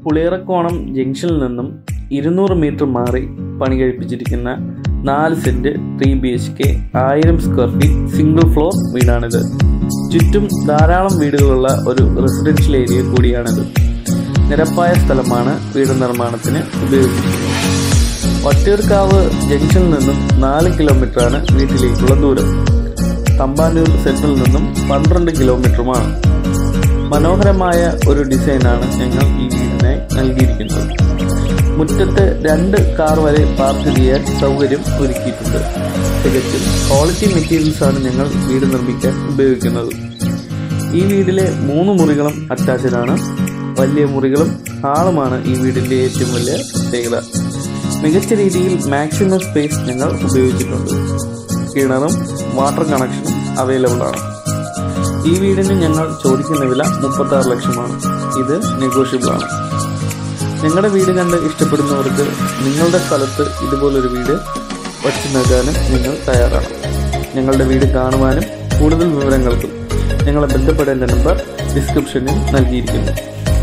പുളിയറക്കോണം ജംഗ്ഷനിൽ നിന്നും ഇരുന്നൂറ് മീറ്റർ മാറി പണി കഴിപ്പിച്ചിരിക്കുന്ന നാല് cent three B H K ആയിരം സ്ക്വയർ ഫീറ്റ് സിംഗിൾ ഫ്ലോർ വീടാണിത് ചുറ്റും ധാരാളം വീടുകളുള്ള ഒരു റെസിഡൻഷ്യൽ ഏരിയ കൂടിയാണിത് നിരപ്പായ സ്ഥലമാണ് വീട് നിർമ്മാണത്തിന് ഉപയോഗിച്ചിരിക്കുന്നത് വട്ടിയൂർക്കാവ് ജംഗ്ഷനിൽ നിന്നും നാല് കിലോമീറ്ററാണ് വീട്ടിലേക്കുള്ള ദൂരം തമ്പാനൂർ സെന്ററിൽ നിന്നും പന്ത്രണ്ട് കിലോമീറ്ററുമാണ് മനോഹരമായ ഒരു ഡിസൈനാണ് ഞങ്ങൾ ഈ വീടിനായി നൽകിയിരിക്കുന്നത് മുറ്റത്ത് രണ്ട് കാർ വരെ പാർക്ക് ചെയ്യാൻ സൗകര്യം ഒരുക്കിയിട്ടുണ്ട് തികച്ചും ക്വാളിറ്റി മെറ്റീരിയൽസ് ആണ് ഞങ്ങൾ വീട് നിർമ്മിക്കാൻ ഉപയോഗിക്കുന്നത് ഈ വീട്ടിലെ മൂന്ന് മുറികളും അറ്റാച്ച്ഡ് ആണ് വലിയ മുറികളും ഹാളുമാണ് ഈ വീടിന്റെ ഏറ്റവും വലിയ പ്രത്യേകത മികച്ച രീതിയിൽ മാക്സിമം സ്പേസ് ഞങ്ങൾ ഉപയോഗിച്ചിട്ടുണ്ട് കിണറും വാട്ടർ കണക്ഷനും അവൈലബിൾ ആണ് ഈ വീടിന് ഞങ്ങൾ ചോദിക്കുന്ന വില മുപ്പത്തി ആറ് ലക്ഷമാണ് ഇത് നെഗോഷ്യബിൾ ആണ് നിങ്ങളുടെ വീട് കണ്ട് ഇഷ്ടപ്പെടുന്നവർക്ക് നിങ്ങളുടെ സ്ഥലത്ത് ഇതുപോലൊരു വീട് വച്ചു നൽകാനും നിങ്ങൾ തയ്യാറാണ് ഞങ്ങളുടെ വീട് കാണുവാനും കൂടുതൽ വിവരങ്ങൾക്കും ഞങ്ങളെ ബന്ധപ്പെടേണ്ട നമ്പർ ഡിസ്ക്രിപ്ഷനിൽ നൽകിയിരിക്കുന്നു